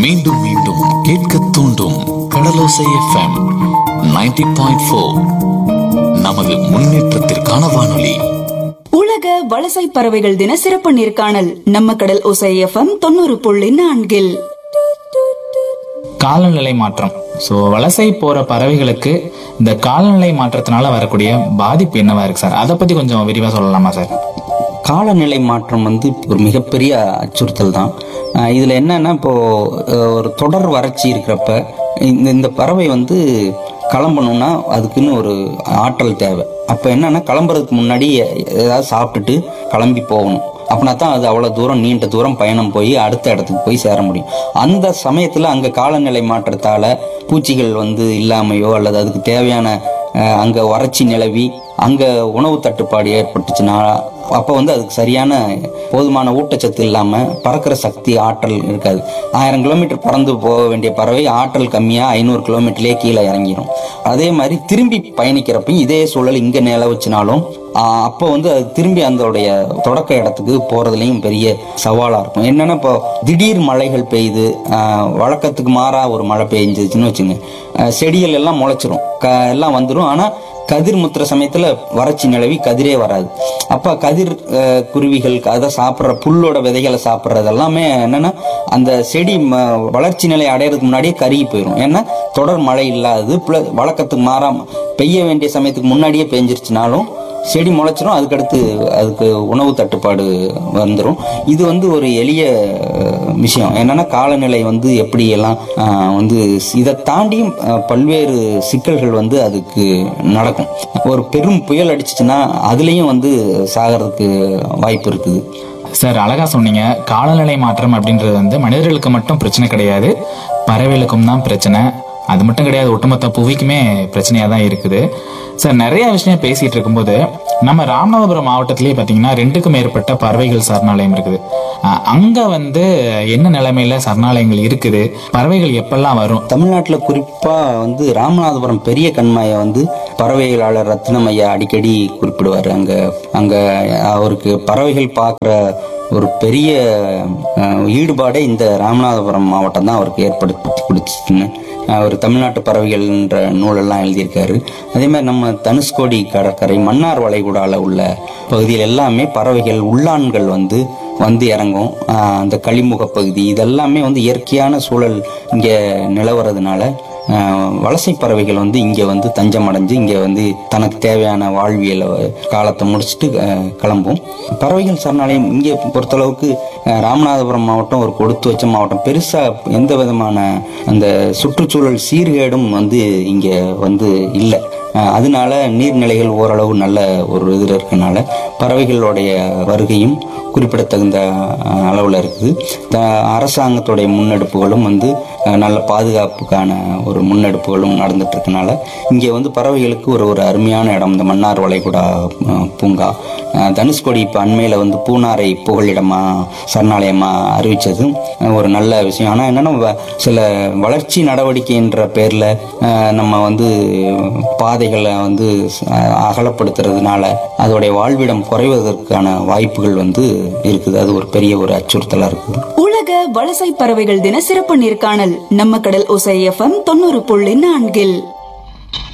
மீண்டும் மீண்டும் கேட்க தூண்டும் கடலோசை எஃப்எம் 90.4 பாயிண்ட் நமது முன்னேற்றத்திற்கான வானொலி உலக வலசை பறவைகள் தின சிறப்பு நேர்காணல் நம்ம கடல் ஒசை எஃப்எம் தொண்ணூறு புள்ளி நான்கில் காலநிலை மாற்றம் ஸோ வலசை போற பறவைகளுக்கு இந்த காலநிலை மாற்றத்தினால வரக்கூடிய பாதிப்பு என்னவா இருக்கு சார் அதை பத்தி கொஞ்சம் விரிவா சொல்லலாமா சார் காலநிலை மாற்றம் வந்து ஒரு மிகப்பெரிய அச்சுறுத்தல் தான் அஹ் இதுல என்னன்னா இப்போ அஹ் ஒரு தொடர் வறட்சி இருக்கிறப்ப இந்த இந்த பறவை வந்து கிளம்பணும்னா அதுக்குன்னு ஒரு ஆற்றல் தேவை அப்போ என்னன்னா கிளம்புறதுக்கு முன்னாடி ஏதாவது சாப்பிட்டுட்டு கிளம்பி போகணும் அப்படின்னா தான் அது அவ்வளோ தூரம் நீண்ட தூரம் பயணம் போய் அடுத்த இடத்துக்கு போய் சேர முடியும் அந்த சமயத்தில் அங்கே காலநிலை மாற்றத்தால் பூச்சிகள் வந்து இல்லாமையோ அல்லது அதுக்கு தேவையான அஹ், அங்க வறட்சி நிலவி அங்க உணவு தட்டுப்பாடு ஏற்பட்டுச்சுன்னா அப்போ வந்து அதுக்கு சரியான போதுமான ஊட்டச்சத்து இல்லாம பறக்கிற சக்தி ஆற்றல் இருக்காது ஆயிரம் கிலோமீட்டர் பறந்து போக வேண்டிய பறவை ஆற்றல் கம்மியா ஐநூறு கிலோமீட்டர்லயே கீழே இறங்கிடும் அதே மாதிரி திரும்பி பயணிக்கிறப்பையும் இதே சூழல் இங்க நிலவுச்சுனாலும் ஆஹ் அப்போ வந்து அது திரும்பி அதோடைய தொடக்க இடத்துக்கு போறதுலயும் பெரிய சவாலா இருக்கும் என்னன்னா இப்போ திடீர் மழைகள் பெய்யுது ஆஹ் வழக்கத்துக்கு மாறா ஒரு மழை பெய்ஞ்சிச்சுன்னு வச்சுங்க ஆஹ் செடிகள் எல்லாம் முளைச்சிரும் க எல்லாம் வந்துடும் ஆனா கதிர் முத்துற சமயத்துல வறட்சி நிலவி கதிரே வராது அப்ப கதிர் ஆஹ் குருவிகள் அதை சாப்பிட்ற புல்லோட விதைகளை சாப்பிட்றது எல்லாமே என்னன்னா அந்த செடி ம- வளர்ச்சி நிலை அடையிறதுக்கு முன்னாடியே கருகி போயிடும் ஏன்னா தொடர் மழை இல்லாதது plus வழக்கத்துக்கு மாறாம பெய்ய வேண்டிய சமயத்துக்கு முன்னாடியே பெஞ்சிருச்சுனாலும் செடி முளைச்சிரும் அதுக்கடுத்து அதுக்கு உணவு தட்டுப்பாடு வந்துடும் இது வந்து ஒரு எளிய அஹ், விஷயம் என்னன்னா காலநிலை வந்து எப்படி எல்லாம் அஹ், வந்து இதை தாண்டியும் அஹ், பல்வேறு சிக்கல்கள் வந்து அதுக்கு நடக்கும் ஒரு பெரும் புயல் அடிச்சிச்சுன்னா அதுலேயும் வந்து சாகிறதுக்கு வாய்ப்பு இருக்குது சார் அழகா சொன்னீங்க காலநிலை மாற்றம் அப்படின்றது வந்து மனிதர்களுக்கு மட்டும் பிரச்சனை கிடையாது பறவைகளுக்கும் தான் பிரச்சனை அது மட்டும் கிடையாது ஒட்டுமொத்த புவிக்குமே பிரச்சனையா தான் இருக்குது சார் நிறைய விஷயம் பேசிட்டு இருக்கும்போது நம்ம ராமநாதபுரம் மாவட்டத்திலேயே பார்த்தீங்கன்னா ரெண்டுக்கும் மேற்பட்ட பறவைகள் சரணாலயம் இருக்குது அஹ் அங்க வந்து என்ன நிலைமையில சரணாலயங்கள் இருக்குது பறவைகள் எப்பெல்லாம் வரும் தமிழ்நாட்டில் குறிப்பாக வந்து ராமநாதபுரம் பெரிய கண்மாயை வந்து பறவைகளாளர் ரத்னம் ஐயா அடிக்கடி குறிப்பிடுவார் அங்கே அங்கே அவருக்கு பறவைகள் பார்க்குற ஒரு பெரிய அஹ், ஈடுபாடே இந்த ராமநாதபுரம் மாவட்டம் தான் அவருக்கு ஏற்படுத்தி கொடுத்துச்சுன்னு அவர் தமிழ்நாட்டு பறவைகள்ன்ற நூலெல்லாம் எழுதியிருக்காரு அதே மாதிரி நம்ம தனுஷ்கோடி கடற்கரை மன்னார் வளைகுடால உள்ள பகுதியில் எல்லாமே பறவைகள் உள்ளான்கள் வந்து வந்து இறங்கும் ஆஹ் அந்த கழிமுக பகுதி இதெல்லாமே வந்து இயற்கையான சூழல் இங்கே நிலவறதுனால ஆஹ் வலசை பறவைகள் வந்து இங்கே வந்து தஞ்சம் அடைஞ்சு இங்கே வந்து தனக்கு தேவையான வாழ்வியல் காலத்தை முடிச்சுட்டு ஆஹ் கிளம்பும் பறவைகள் சரணாலயம் இங்கே பொறுத்தளவுக்கு ஆஹ் ராமநாதபுரம் மாவட்டம் ஒரு கொடுத்து வச்ச மாவட்டம் பெருசாக எந்த விதமான அந்த சுற்றுச்சூழல் சீர்கேடும் வந்து இங்கே வந்து இல்லை அஹ் அதனால நீர்நிலைகள் ஓரளவு நல்ல ஒரு இதில் இருக்கனால பறவைகளுடைய வருகையும் குறிப்பிடத்தகுந்த அளவில் இருக்குது த- அரசாங்கத்துடைய முன்னெடுப்புகளும் வந்து அஹ், நல்ல பாதுகாப்புக்கான ஒரு முன்னெடுப்புகளும் நடந்துட்டு இருக்கனால இங்கே வந்து பறவைகளுக்கு ஒரு ஒரு அருமையான இடம் இந்த மன்னார் வளைகுடா அஹ், பூங்கா அஹ், தனுஷ்கோடி இப்போ அண்மையில் வந்து பூனாரை புகலிடமா சரணாலயமா அறிவிச்சது அஹ், ஒரு நல்ல விஷயம் ஆனால் என்னன்னா வ- சில வளர்ச்சி நடவடிக்கைன்ற பேரில் நம்ம வந்து பாதைகளை வந்து அஹ், அகலப்படுத்துறதுனால அதோடைய வாழ்விடம் குறைவதற்கான வாய்ப்புகள் வந்து இருக்குது அது ஒரு பெரிய ஒரு அச்சுறுத்தலாக இருக்குது உலக வலசை பறவைகள் தின சிறப்பு நேர்காணல் நம்ம கடல் ஒசை எஃப்எம் தொண்ணூறு புள்ளி நான்கில்